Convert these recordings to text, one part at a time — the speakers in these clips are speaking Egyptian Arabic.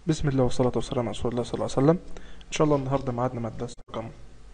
بسم الله والصلاة والسلام على رسول الله صلى الله عليه وسلم إن شاء الله النهاردة ميعادنا مع الدرس رقم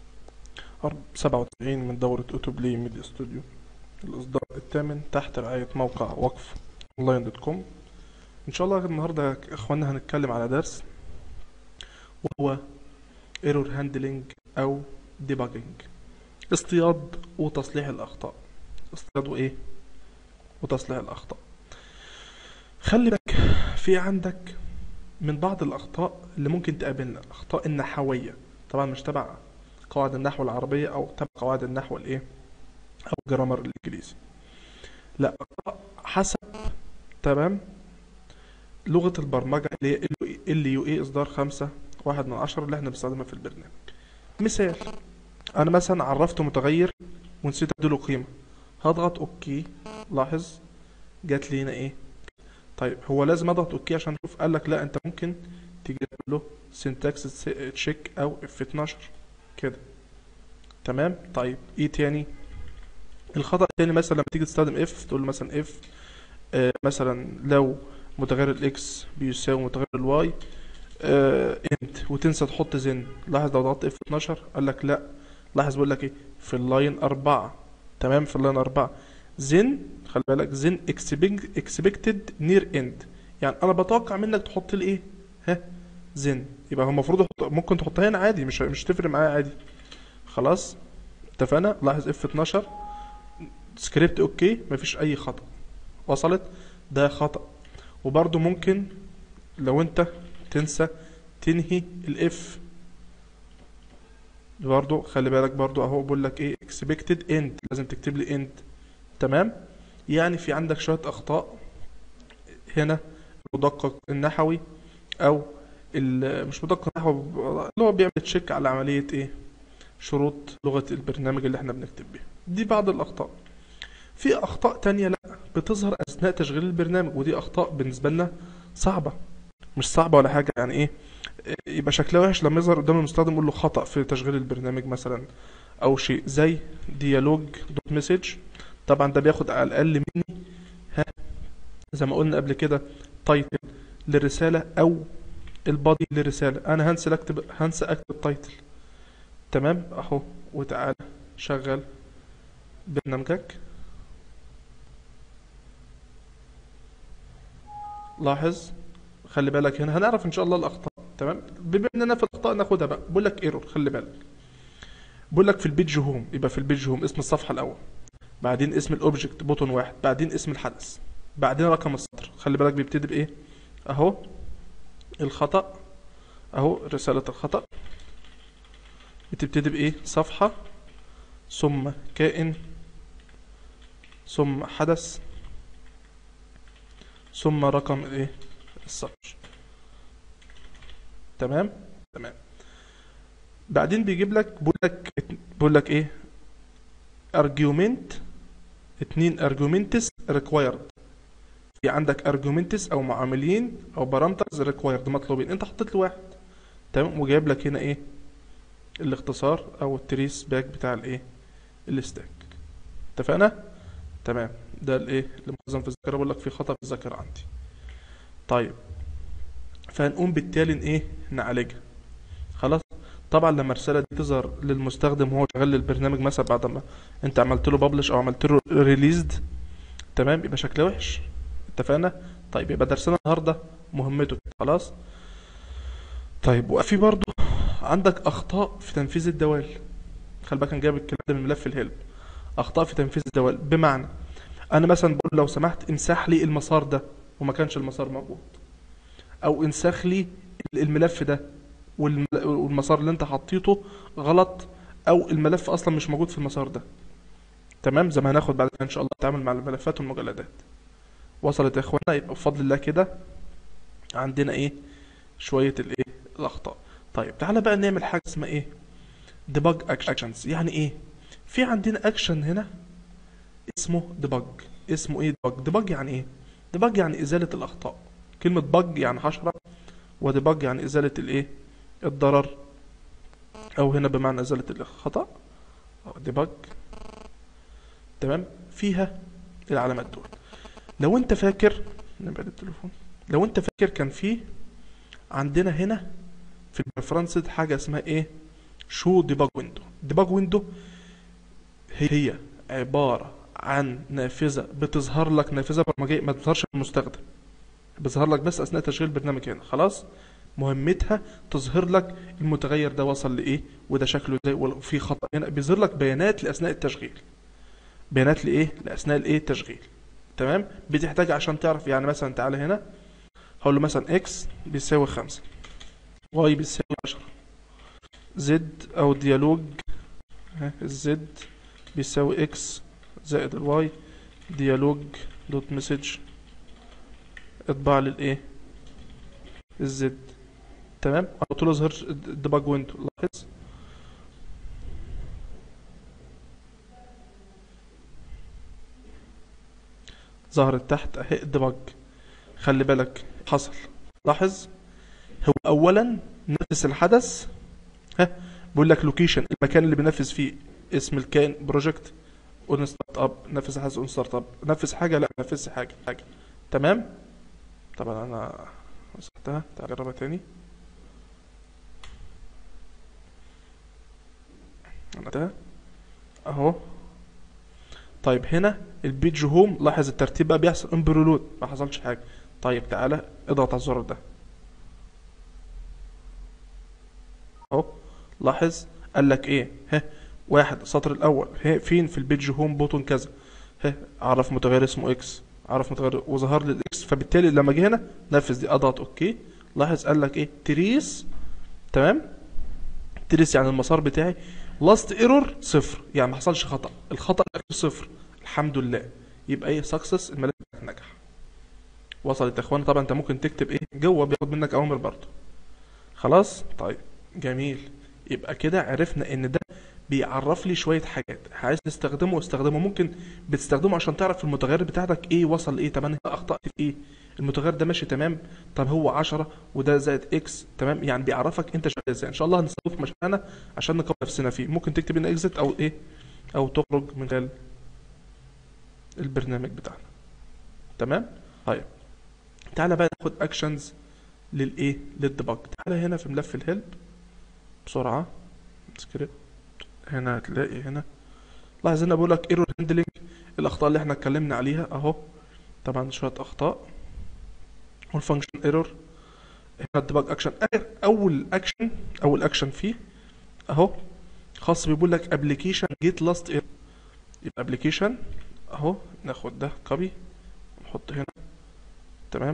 97 من دورة أوتوبلي ميديا ستوديو الإصدار الثامن تحت رعاية موقع وقف أونلاين دوت كوم إن شاء الله النهاردة يا إخواننا هنتكلم على درس وهو ايرور هاندلنج أو ديباجنج اصطياد وتصليح الأخطاء اصطياد وإيه وتصليح الأخطاء خلي بالك في عندك من بعض الأخطاء اللي ممكن تقابلنا أخطاء النحوية طبعا مش تبع قواعد النحو العربية أو تبع قواعد النحو الإيه أو الجرامر الإنجليزي لا أخطاء حسب تمام لغة البرمجة اللي هي ال يو اي إصدار خمسة واحد من عشرة اللي احنا بنستخدمها في البرنامج مثال أنا مثلا عرفت متغير ونسيت أديله قيمة هضغط أوكي لاحظ جات لي هنا إيه طيب هو لازم اضغط اوكي عشان اشوف قال لك لا انت ممكن تيجي تقول له سينتاكس تشيك او اف 12 كده تمام طيب ايه تاني الخطأ التاني مثلا لما تيجي تستخدم اف تقول له مثلا اف آه مثلا لو متغير الاكس بيساوي متغير الواي آه انت وتنسى تحط زن لاحظ لو ضغطت اف 12 قال لك لا لاحظ بيقول لك ايه في اللاين 4 تمام في اللاين 4 زن خلي بالك زن اكسبكتد نير اند يعني انا بتوقع منك تحط لي ايه ها زن يبقى هو المفروض أحط... ممكن تحطها هنا عادي مش مش تفرق معايا عادي خلاص اتفقنا لاحظ اف 12 سكريبت اوكي مفيش اي خطأ وصلت ده خطأ وبرده ممكن لو انت تنسى تنهي الاف برضو خلي بالك برضو اهو بقول لك ايه expected end لازم تكتب لي end تمام يعني في عندك شوية أخطاء هنا المدقق النحوي أو مش مدقق النحوي اللي هو بيعمل تشيك على عملية إيه شروط لغة البرنامج اللي احنا بنكتب بيها دي بعض الأخطاء في أخطاء تانية لا بتظهر أثناء تشغيل البرنامج ودي أخطاء بالنسبة لنا صعبة مش صعبة ولا حاجة يعني إيه يبقى شكلها وحش لما يظهر قدام المستخدم يقول له خطأ في تشغيل البرنامج مثلا أو شيء زي ديالوج دوت مسج طبعا ده بياخد على الاقل مني ها زي ما قلنا قبل كده تايتل للرساله او البادي للرساله انا هنسى اكتب هنسى اكتب تايتل تمام اهو وتعالى شغل برنامجك لاحظ خلي بالك هنا هنعرف ان شاء الله الاخطاء تمام بما اننا في الاخطاء ناخدها بقى بقول لك ايرور خلي بالك بقول لك في البيج هوم يبقى في البيج هوم اسم الصفحه الاول بعدين اسم الاوبجكت بوتون واحد بعدين اسم الحدث بعدين رقم السطر خلي بالك بيبتدي بايه اهو الخطأ اهو رسالة الخطأ بتبتدي بايه صفحة ثم كائن ثم حدث ثم رقم الايه السطر تمام تمام بعدين بيجيب لك بيقول لك بيقول لك ايه argument اتنين arguments required في عندك arguments او معاملين او parameters required مطلوبين انت حطيت له واحد تمام وجايب لك هنا ايه الاختصار او التريس باك بتاع الايه الستاك اتفقنا تمام ده الايه اللي منظم في الذاكره بقول لك في خطا في الذاكره عندي طيب فهنقوم بالتالي ايه نعالجها خلاص طبعا لما الرساله دي تظهر للمستخدم وهو شغال البرنامج مثلا بعد ما انت عملت له ببلش او عملت له ريليزد تمام يبقى شكله وحش اتفقنا طيب يبقى درسنا النهارده مهمته خلاص طيب وفي برضو عندك اخطاء في تنفيذ الدوال خلي بالك انا جايب الكلام ده من ملف الهيلب اخطاء في تنفيذ الدوال بمعنى انا مثلا بقول لو سمحت امسح لي المسار ده وما كانش المسار موجود او انسخ لي الملف ده والمسار اللي انت حطيته غلط او الملف اصلا مش موجود في المسار ده تمام زي ما هناخد بعد كده ان شاء الله التعامل مع الملفات والمجلدات وصلت يا اخوانا يبقى بفضل الله كده عندنا ايه شويه الايه الاخطاء طيب تعالى بقى نعمل حاجه اسمها ايه ديباج اكشنز يعني ايه في عندنا اكشن هنا اسمه ديباج اسمه ايه ديباج ديباج يعني ايه ديباج يعني ازاله الاخطاء كلمه باج يعني حشره وديباج يعني ازاله الايه الضرر او هنا بمعنى ازالة الخطأ او ديباج تمام فيها العلامات دول لو انت فاكر نبعد التليفون لو انت فاكر كان فيه عندنا هنا في البريفرنسز حاجه اسمها ايه شو ديباج ويندو ديباج ويندو هي عباره عن نافذه بتظهر لك نافذه برمجيه ما بتظهرش للمستخدم بتظهر لك بس اثناء تشغيل البرنامج هنا خلاص مهمتها تظهر لك المتغير ده وصل لايه وده شكله ازاي وفي خطأ هنا بيظهر لك بيانات لاثناء التشغيل بيانات لايه لاثناء الايه التشغيل تمام بتحتاج عشان تعرف يعني مثلا تعالى هنا هقول له مثلا اكس بيساوي خمسة واي بيساوي عشرة زد او ديالوج ها، الزد بيساوي اكس زائد الواي ديالوج دوت مسج اطبع لي الايه الزد تمام قلت له اظهر الديباج ويندو لاحظ ظهرت تحت اهي الديباج خلي بالك حصل لاحظ هو اولا نفس الحدث ها بيقول لك لوكيشن المكان اللي بينفذ فيه اسم الكائن بروجكت اون ستارت اب نفذ حاجه اون ستارت اب نفذ حاجه لا نفذ حاجه حاجه تمام طبعا انا مسحتها تعال اجربها تاني عملتها اهو طيب هنا البيج هوم لاحظ الترتيب بقى بيحصل امبرولود ما حصلش حاجه طيب تعالى اضغط على الزرار ده اهو لاحظ قال لك ايه ها واحد السطر الاول ها فين في البيج هوم بوتون كذا ها عرف متغير اسمه اكس عرف متغير وظهر لي الاكس فبالتالي لما جه هنا نفذ دي اضغط اوكي لاحظ قال لك ايه تريس تمام تريس يعني المسار بتاعي لاست ايرور صفر يعني ما حصلش خطا الخطا الاخير صفر الحمد لله يبقى ايه سكسس الملف بتاعك نجح وصلت يا اخوان طبعا انت ممكن تكتب ايه جوه بياخد منك اوامر برضه خلاص طيب جميل يبقى كده عرفنا ان ده بيعرف لي شويه حاجات عايز تستخدمه استخدمه ممكن بتستخدمه عشان تعرف المتغير بتاعتك ايه وصل ايه طب انا هنا اخطات في ايه المتغير ده ماشي تمام طب هو 10 وده زائد اكس تمام يعني بيعرفك انت شغال ازاي ان شاء الله هنستخدمه في مشروعنا عشان نقوي نفسنا فيه ممكن تكتب هنا اكزit او ايه او تخرج من خلال البرنامج بتاعنا تمام طيب تعالى بقى ناخد اكشنز للايه للديباج تعالى هنا في ملف الهيلب بسرعه سكريبت هنا هتلاقي هنا لاحظ هنا بقول لك ايرور هاندلنج الاخطاء اللي احنا اتكلمنا عليها اهو طبعا شويه اخطاء والفانكشن ايرور هنا الديباج اكشن اول اكشن اول اكشن فيه اهو خاص بيقول لك ابلكيشن جيت لاست ايرور يبقى ابلكيشن اهو ناخد ده كوبي نحط هنا تمام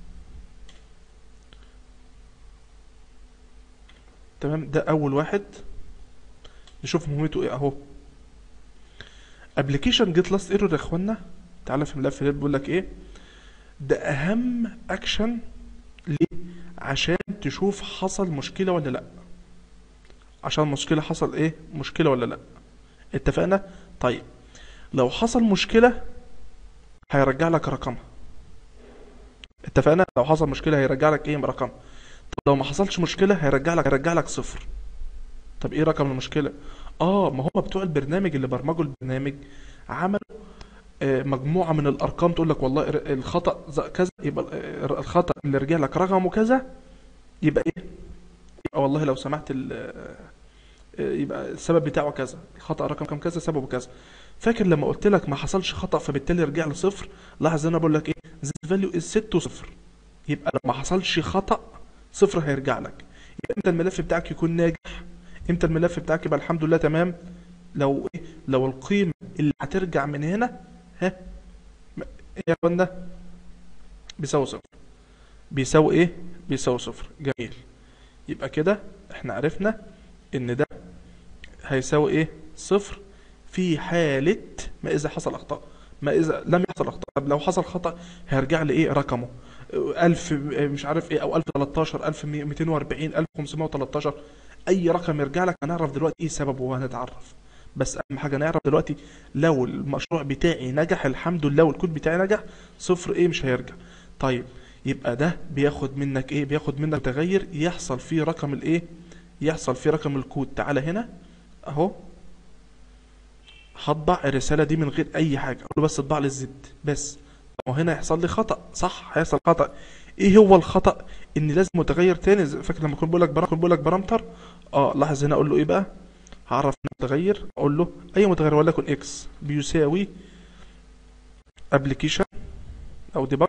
تمام ده اول واحد نشوف مهمته ايه اهو ابلكيشن جيت لاست ايرور يا اخوانا تعالى في الملف اللي بيقول لك ايه ده اهم اكشن ليه عشان تشوف حصل مشكله ولا لا عشان مشكله حصل ايه مشكله ولا لا اتفقنا طيب لو حصل مشكله هيرجع لك رقمها اتفقنا لو حصل مشكله هيرجع لك ايه رقم طب لو ما حصلش مشكله هيرجع لك هيرجع لك صفر طب ايه رقم المشكله اه ما هم بتوع البرنامج اللي برمجوا البرنامج عملوا آه، مجموعه من الارقام تقول لك والله ر- الخطا ز- كذا يبقى ال- الخطا اللي رجع لك رقمه كذا يبقى ايه يبقى والله لو سمحت ال- آه، يبقى السبب بتاعه كذا الخطا رقم كم كذا سببه كذا فاكر لما قلت لك ما حصلش خطا فبالتالي رجع له صفر لاحظ انا بقول لك ايه زد فاليو از ست وصفر يبقى لو ما حصلش خطا صفر هيرجع لك يبقى امتى الملف بتاعك يكون ناجح امتى الملف بتاعك يبقى الحمد لله تمام لو ايه لو القيمه اللي هترجع من هنا ها م- ايه يا اخوانا بيساوي صفر بيساوي ايه بيساوي صفر جميل يبقى كده احنا عرفنا ان ده هيساوي ايه صفر في حالة ما اذا حصل اخطاء ما اذا لم يحصل اخطاء طب لو حصل خطأ هيرجع لي ايه رقمه ألف مش عارف ايه او ألف تلاتاشر ألف ميتين واربعين ألف خمسمائة وتلاتاشر اي رقم يرجع لك هنعرف دلوقتي ايه سببه وهنتعرف بس اهم حاجه نعرف دلوقتي لو المشروع بتاعي نجح الحمد لله والكود بتاعي نجح صفر ايه مش هيرجع طيب يبقى ده بياخد منك ايه بياخد منك متغير يحصل فيه رقم الايه يحصل فيه رقم الكود تعالى هنا اهو هطبع الرساله دي من غير اي حاجه اقول له بس اطبع لي الزد بس وهنا يحصل لي خطا صح هيحصل خطا ايه هو الخطأ ان لازم متغير تاني زي- فاكر لما كنت بقول لك كنت بقول لك بارامتر اه لاحظ هنا اقول له ايه بقى هعرف متغير اقول له اي متغير وليكن اكس بيساوي ابلكيشن او ديباج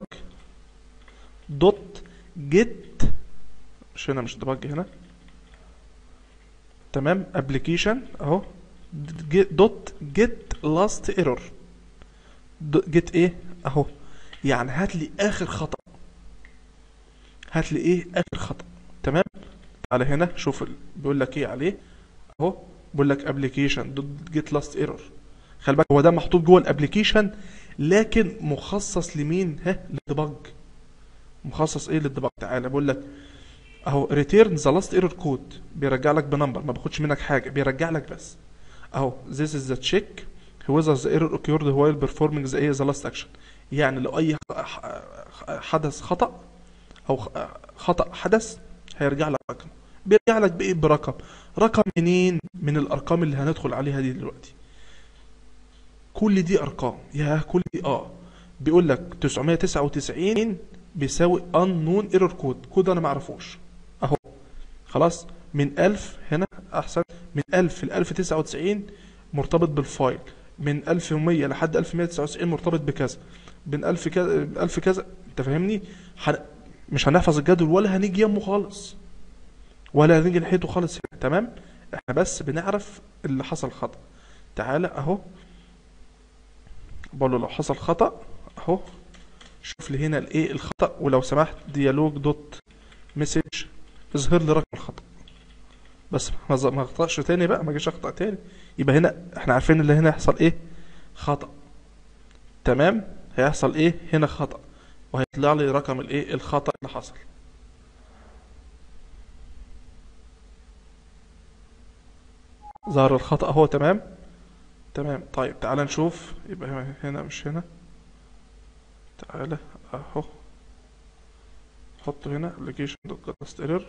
دوت جيت مش هنا مش ديباج هنا تمام ابلكيشن اهو دوت جيت لاست ايرور جيت ايه اهو يعني هات لي اخر خطأ هات لي ايه اخر خطأ تمام على هنا شوف ال- بيقول لك ايه عليه اهو بيقول لك ابلكيشن دوت جيت لاست ايرور خلي بالك هو ده محطوط جوه الابلكيشن لكن مخصص لمين ها للديباج مخصص ايه للديباج تعالى بقول لك اهو ريتيرن ذا لاست ايرور كود بيرجع لك بنمبر ما باخدش منك حاجه بيرجع لك بس اهو this is the check whether the error occurred while performing the ايه the last action يعني لو اي ح- حدث خطأ او خ- خطأ حدث هيرجع لك رقم بيرجع لك بايه برقم رقم منين من الارقام اللي هندخل عليها دي دلوقتي كل دي ارقام يا كل دي اه بيقول لك 999 بيساوي unknown error code كود انا ما اعرفوش اهو خلاص من 1000 هنا احسن من 1000 ل 1099 مرتبط بالفايل من 1100 لحد 1199 مرتبط بكذا من 1000 كذا 1000 كذا انت فاهمني حن... مش هنحفظ الجدول ولا هنيجي يمه خالص ولا هنيجي نحيته خالص هنا تمام احنا بس بنعرف اللي حصل خطأ تعالى اهو بقول له لو حصل خطأ اهو شوف لي هنا الايه الخطأ ولو سمحت ديالوج دوت مسج اظهر لي رقم الخطأ بس ما ز- ما اخطأش تاني بقى ما اجيش اخطأ تاني يبقى هنا احنا عارفين اللي هنا هيحصل ايه خطأ تمام هيحصل ايه هنا خطأ وهيطلع لي رقم الايه الخطأ اللي حصل ظهر الخطأ اهو تمام تمام طيب تعال نشوف يبقى هنا مش هنا تعالى اهو حطه هنا application dot cast error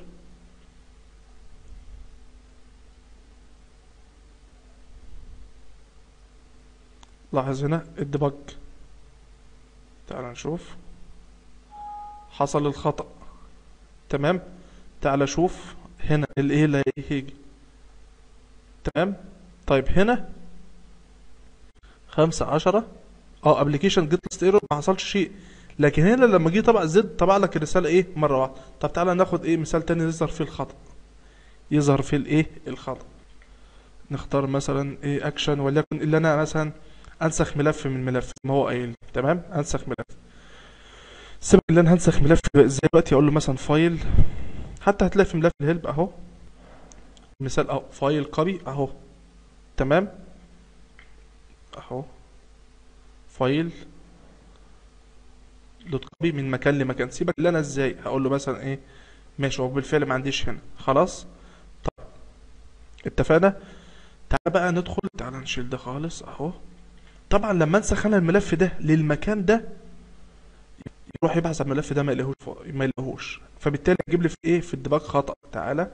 لاحظ هنا الديبج تعال نشوف حصل الخطأ تمام تعال شوف هنا الايه اللي هيجي تمام طيب هنا خمسة عشرة اه ابلكيشن جيت ليست ايرور ما حصلش شيء لكن هنا لما جه طبع زد طبع لك الرسالة ايه مرة واحدة طب تعالى ناخد ايه مثال تاني يظهر فيه الخطأ يظهر فيه الايه الخطأ نختار مثلا ايه اكشن وليكن اللي انا مثلا انسخ ملف من ملف ما هو قايل تمام انسخ ملف سيبك اللي انا هنسخ ملف ازاي دلوقتي اقول له مثلا فايل حتى هتلاقي في ملف الهيلب اهو مثال اهو فايل كوبي اهو تمام اهو فايل دوت كوبي من مكان لمكان سيبك اللي انا ازاي هقول له مثلا ايه ماشي هو بالفعل ما عنديش هنا خلاص طيب اتفقنا تعال بقى ندخل تعال نشيل ده خالص اهو طبعا لما انسخ انا الملف ده للمكان ده يروح يبحث عن الملف ده ما يلاقيهوش فوق- ما يلاقيهوش فبالتالي يجيب لي في ايه في الديباج خطأ تعالى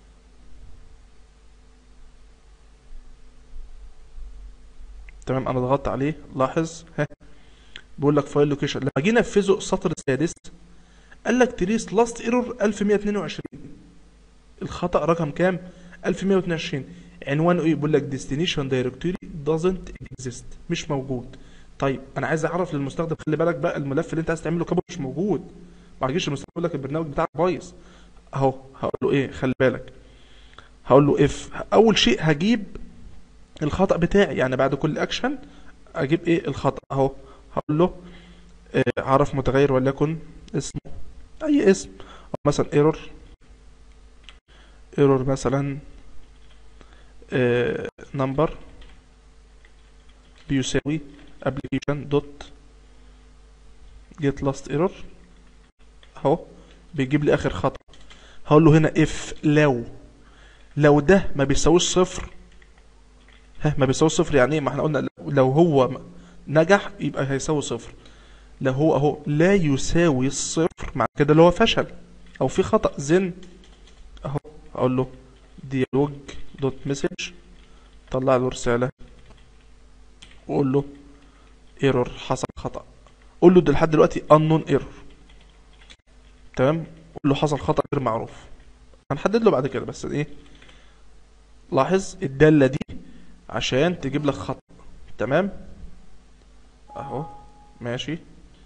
تمام انا ضغطت عليه لاحظ ها بيقول لك فايل لوكيشن لما جينا ننفذه السطر السادس قال لك تريس لاست ايرور 1122 الخطأ رقم كام 1122 عنوانه ايه بيقول لك ديستنيشن دايركتوري doesn't exist مش موجود طيب انا عايز اعرف للمستخدم خلي بالك بقى الملف اللي انت عايز تعمله كابو مش موجود ما تجيش المستخدم يقول لك البرنامج بتاعك بايظ اهو هقول له ايه خلي بالك هقول له اف اول شيء هجيب الخطأ بتاعي يعني بعد كل اكشن اجيب ايه الخطأ اهو هقول له آه، عرف متغير وليكن اسمه اي اسم أو مثلا ايرور ايرور مثلا نمبر بيساوي application دوت get last error اهو بيجيب لي اخر خطأ هقول له هنا if لو لو ده ما بيساويش صفر ها ما بيساويش صفر يعني ايه ما احنا قلنا لو هو م- نجح يبقى هيساوي صفر لو هو اهو لا يساوي الصفر مع كده اللي هو فشل او في خطأ زن اهو اقول له ديالوج دوت مسج طلع له رسالة وقول له ايرور حصل خطأ قول له ده لحد دلوقتي unknown error تمام قول له حصل خطأ غير معروف هنحدد له بعد كده بس ايه لاحظ الدالة دي عشان تجيب لك خطأ تمام اهو ماشي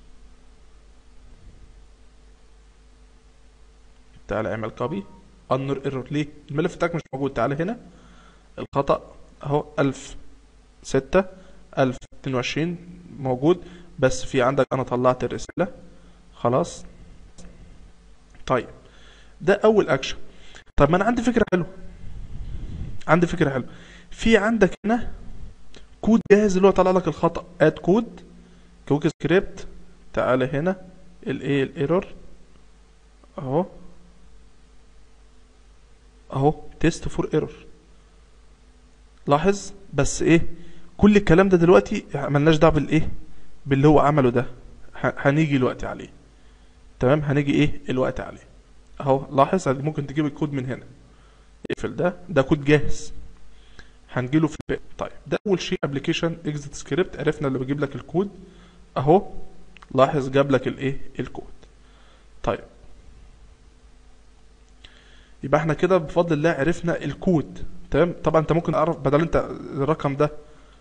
تعالى اعمل كوبي انر ايرور ليه الملف بتاعك مش موجود تعالى هنا الخطأ اهو ألف ستة ألف اتنين وعشرين موجود بس في عندك انا طلعت الرسالة خلاص طيب ده اول اكشن طب ما انا عندي فكرة حلوة عندي فكرة حلوة في عندك هنا كود جاهز اللي هو طلع لك الخطأ اد كود كويك سكريبت تعالى هنا الايه الايرور اهو اهو تيست فور ايرور لاحظ بس ايه كل الكلام ده دلوقتي ملناش دعوه بالايه باللي هو عمله ده ه- هنيجي الوقت عليه تمام هنيجي ايه الوقت عليه اهو لاحظ هذه ممكن تجيب الكود من هنا اقفل ده ده كود جاهز هنجيله في الباقي طيب ده اول شيء ابلكيشن اكزيت سكريبت عرفنا اللي بيجيب لك الكود اهو لاحظ جاب لك الايه الكود طيب يبقى احنا كده بفضل الله عرفنا الكود تمام طبعا انت ممكن تعرف بدل انت الرقم ده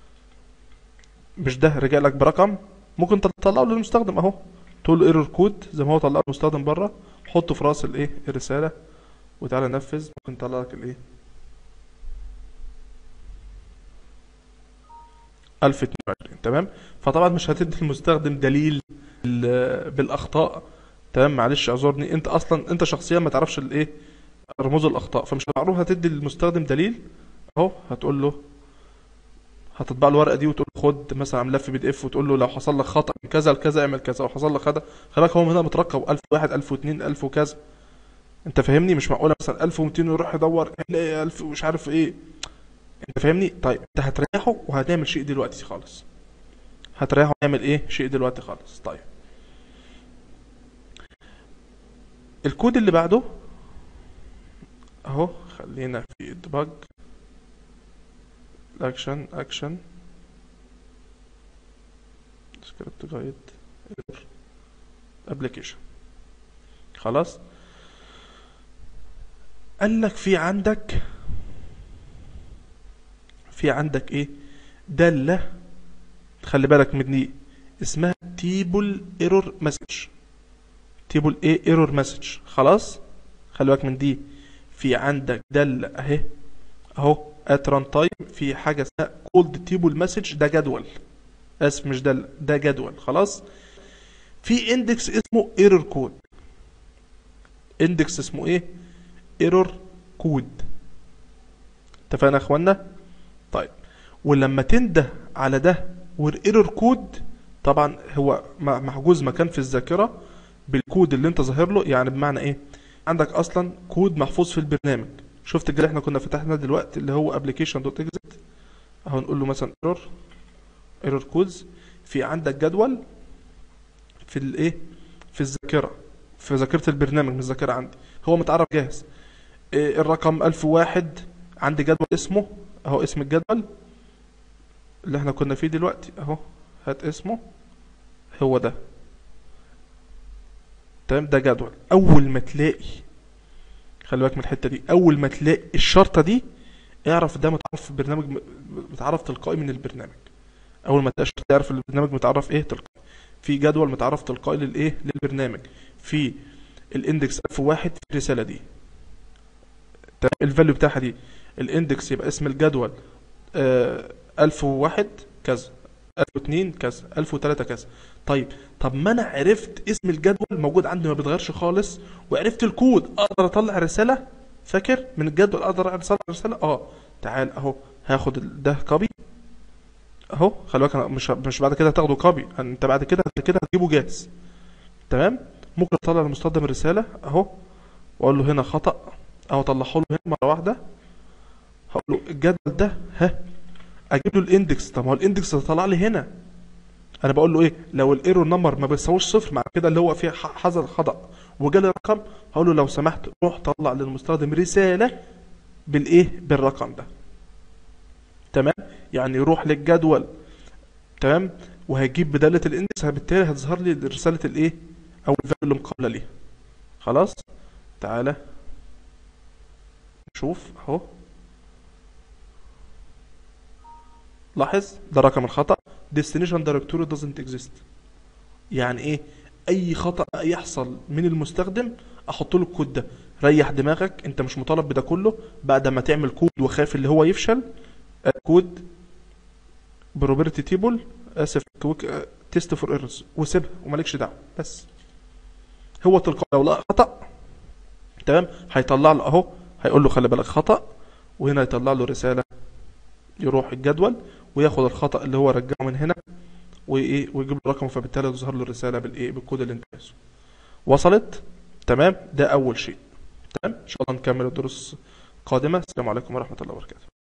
مش ده رجع لك برقم ممكن تطلعه للمستخدم اهو تقول له ايرور كود زي ما هو طلعه المستخدم بره حطه في راس الايه الرساله وتعالى نفذ ممكن يطلع لك الايه 1022 تمام فطبعا مش هتدي المستخدم دليل بال- بالاخطاء تمام معلش اعذرني انت اصلا انت شخصيا ما تعرفش الايه رموز الاخطاء فمش معروف هتدي للمستخدم دليل اهو هتقول له هتطبع له الورقه دي وتقول له خد مثلا ملف بي دي اف وتقول له لو حصل لك خطا من كذا لكذا اعمل كذا وحصل لك خطا خلي بالك هو هنا مترقب 1001 1002 1000 وكذا انت فاهمني مش معقوله مثلا 1200 ويروح يدور يلاقي 1000 ومش عارف ايه انت فاهمني طيب انت هتريحه وهنعمل شيء دلوقتي خالص هتريحه ونعمل ايه شيء دلوقتي خالص طيب الكود اللي بعده اهو خلينا في الديباج الاكشن اكشن سكريبت جايد ابلكيشن خلاص قال لك في عندك في عندك ايه دالة خلي بالك من دي اسمها تيبل ايرور مسج تيبل ايه ايرور مسج خلاص خلي بالك من دي في عندك دالة اهي اهو ات ران تايم في حاجة اسمها كولد تيبل مسج ده جدول اسف مش دالة ده جدول خلاص في اندكس اسمه ايرور كود اندكس اسمه ايه ايرور كود اتفقنا يا اخوانا طيب ولما تنده على ده والايرور كود طبعا هو م- محجوز مكان في الذاكره بالكود اللي انت ظاهر له يعني بمعنى ايه عندك اصلا كود محفوظ في البرنامج شفت الجدول اللي احنا كنا فتحنا دلوقتي اللي هو application.exit اهو نقول له مثلا ايرور ايرور كودز في عندك جدول في الايه في الذاكره في ذاكره البرنامج مش الذاكره عندي هو متعرف جاهز إيه الرقم 1001 عندي جدول اسمه اهو اسم الجدول اللي احنا كنا فيه دلوقتي اهو هات اسمه هو ده تمام ده جدول اول ما تلاقي خلي بالك من الحته دي اول ما تلاقي الشرطه دي اعرف ده متعرف في البرنامج متعرف تلقائي من البرنامج اول ما تلاقي الشرطه تعرف البرنامج متعرف ايه تلقائي في جدول متعرف تلقائي للايه للبرنامج في الاندكس 1001 في الرساله دي تمام الفاليو بتاعها دي الاندكس يبقى اسم الجدول آه 1001 كذا 1002 كذا 1003 كذا طيب طب ما انا عرفت اسم الجدول موجود عندي ما بيتغيرش خالص وعرفت الكود اقدر اطلع رساله فاكر من الجدول اقدر اطلع رساله اه تعال اهو هاخد ال- ده كوبي اهو خلي بالك أنا مش مش بعد كده هتاخده كوبي انت بعد كده بعد كده هتجيبه جاهز تمام ممكن اطلع للمستخدم الرساله اهو واقول له هنا خطأ او اطلعه له هنا مره واحده هقول له الجدول ده ها اجيب له الاندكس طب ما هو الاندكس اللي طلع لي هنا انا بقول له ايه لو الايرور نمبر ما بيساويش صفر مع كده اللي هو فيه ح- حصل خطأ وجالي رقم هقول له لو سمحت روح طلع للمستخدم رسالة بالايه بالرقم ده تمام يعني يروح للجدول تمام وهيجيب بدالة الاندكس بالتالي هتظهر لي رسالة الايه او الفاليو اللي مقابلة ليها خلاص تعالى نشوف اهو لاحظ ده رقم الخطأ destination directory doesn't exist يعني ايه اي خطأ يحصل من المستخدم احط له الكود ده ريح دماغك انت مش مطالب بده كله بعد ما تعمل كود وخايف اللي هو يفشل آه، كود بروبرتي تيبل اسف كويك تيست فور ايرورز وسيبها ومالكش دعوه بس هو تلقائي لو لقى خطأ تمام هيطلع له اهو هيقول له خلي بالك خطأ وهنا يطلع له رسالة يروح الجدول وياخد الخطأ اللي هو رجعه من هنا وايه ويجيب له رقمه فبالتالي تظهر له الرسالة بالايه بالكود اللي انت عايزه وصلت تمام ده اول شيء تمام ان شاء الله نكمل الدروس القادمة السلام عليكم ورحمة الله وبركاته